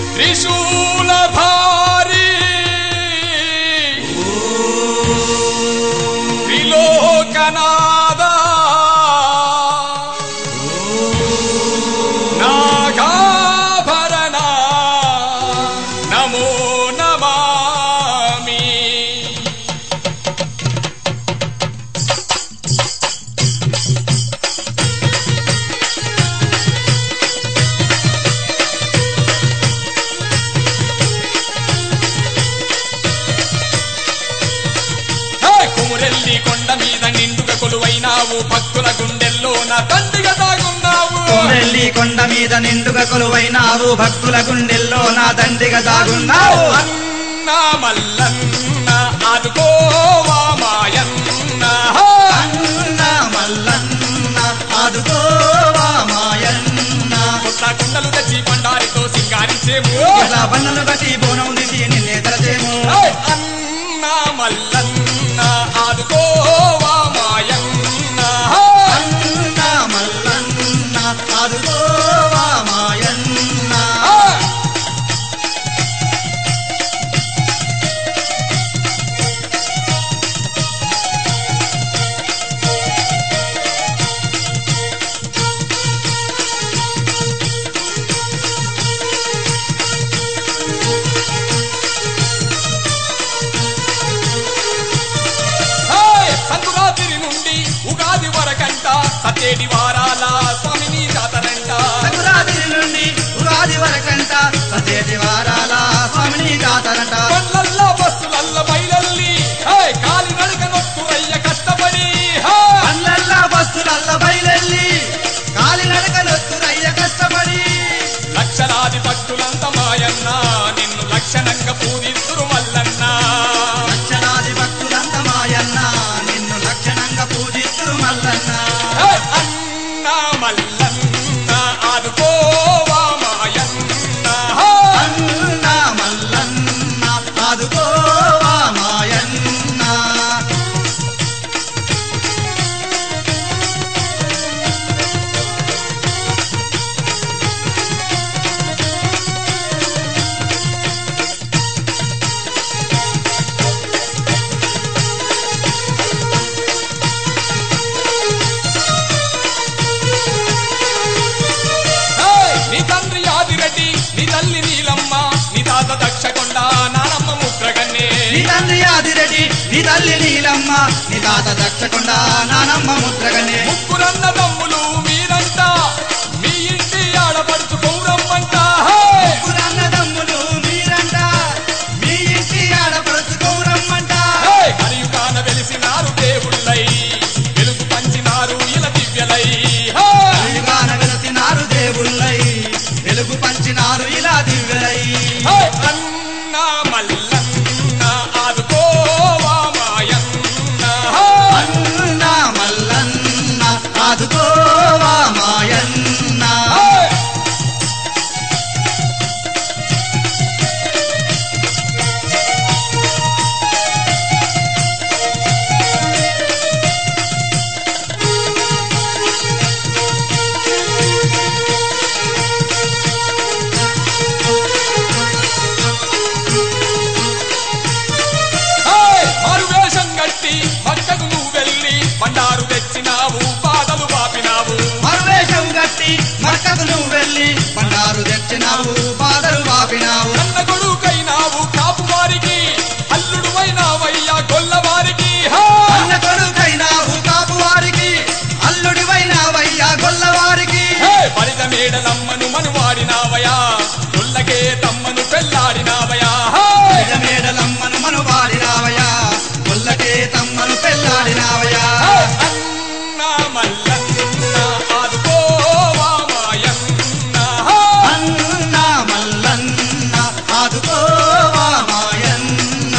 త్రిశూలధారి త్రిలోకనాద నాగాభరణ నమో నమామి హే! కుమురెల్లి కొండ మీద నిండుగా కొలువైనావు భక్తుల గుండెల్లో నా తండ్రిగా దాగున్నావు కోరెల్లి కొండ మీద నిండుగా కొలువైనావు భక్తుల గుండెల్లో నా దండిగా దాగున్నావు అన్న మల్లన్న అదుకోవా మాయన్న హే! అన్న మల్లన్న ఆదుకోవా మాయన్న కొట్ల కుండలు తెచ్చి పండారితో సింగారించేము ఇలా బండలు బట్టి బోనం దిసి నిన్నే తలచేము హే! అన్న మల్లన్న అదుకోవా మాయన్న హే! అన్న మల్లన్న ఆదుకోవా మాయన్న హే! హే! సంకురాత్రి నుండి ఉగాది వరకంట సతేడి వారాల స్వామిని జాతరంట సంక్రాంతి నుండి ఉగాది వరకంట సతేటి వారాల స్వామిని జాతరంట బండ్లల్ల బస్సులల్ల బయలల్లి హే! కాలి నడక నొక్కురయ్య కష్టపడి హే! అల్లల్లా బస్సులల్ల బయలెల్లి కాలి నడకలొత్తురయ్య కష్టపడి లక్షలాది భక్తులంత మాయన్న నిన్ను లక్షణంగా పూజిస్తురు మల్లన్న లక్షలాది భక్తులంత మాయన్న నిన్ను లక్షణంగా పూజిస్తురు మల్లన్న హే! అన్న మల్లన్న ఆదుకోవా మాయన్న హే! అన్న మల్లన్న ఆదుకోవా మాయన్న హే! నీ తండ్రి ఆదిరెడ్డి నీ తల్లి నీలమ్మ నీ తాత దక్షకొండ నానమ్మ ముద్రగన్నే నీ తండ్రి ఆదిరెడ్డి నీ తల్లి నీలమ్మ నీ తాత దక్షకొండ నానమ్మ ముద్రగనే ముగ్గురన్న తమ్ములు మీరంట మీ ఇంటి ఆడపడుచు కౌరమ్మంట హే! పురాన్నదమ్ములు మీరంట మీ ఇంటి ఆడపడుచు గౌరమ్మంట హే! కలియుగాన వెలిసినారు దేవుళ్ళై వెలుగు పంచినారు ఇల దివ్యలై హే! వెలుగాన వెలసినారు దేవుళ్ళై వెలుగు పంచినారు ఇలా దివ్యలై హే! అన్న మల్లన్న ఆదుకోవా మాయన్న హే! అన్న మల్లన్న ఆదుకోవా మాయన్న హే! హే! మారువేషం కట్టి పక్కకు నువ్వు వెళ్ళి బండారు తెచ్చినావు బాధలు పాపినావు మరువేషం గట్టి మరకకు నువ్వు వెళ్ళి బండారు తెచ్చినావు బాధలు బాపినావు కన్న కొడుకైనావు కాపు వారికి అల్లుడు అయినావయ్యా గొల్లవారికి హే! అన్న కొడుకైనావు కాపు వారికి అల్లుడివైనావయ్యా గొల్లవారికి హే! బలిత మేడలమ్మను మనువాడినావయా గొల్లకే తమ్మను పెళ్ళాడినావయా హే! మేడలమ్మను మను వాడినావయా గొల్లకే తమ్మను పెళ్ళాడినావయా హే! అన్న మల్లన్న ఆదుకోవా మాయన్న హే! అన్న మల్లన్న ఆదుకోవా మాయన్న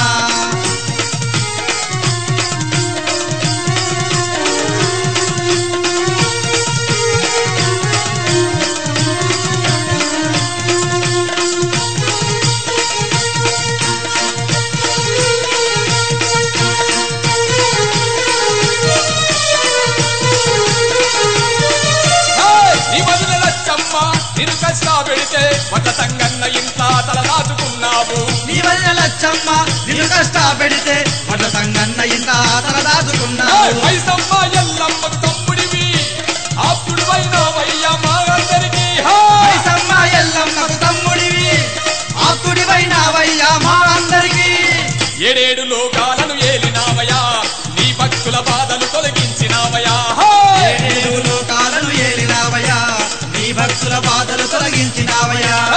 హే! నీ వదిన లచ్చమ్మ నిన్ను కష్టా పెడితే వడ్ల సంగన్న ఇంత తల దాచుకున్నావు నీ వల్ల లచ్చమ్మ నిన్ను కష్ట పెడితే పట సంగన్న ఇంత తల ఏయ్, దాచుకున్నావు మైసమ్మ ఎల్లమ్మకు తమ్ముడివి ఆప్తుడివైనావయ్యా మా అందరికీ హా! మైసమ్మ ఎల్లమ్మకు తమ్ముడివి ఆప్తుడివైనావయ్యా మా అందరికీ ఏడేడు లోకాలను ఏలినావయా నీ భక్తుల బాధలు తొలగించినావయా హా! ఏడు లోకాలను ఏలినావయ్యా నీ భక్తుల బాధలు తొలగించినావయ్యా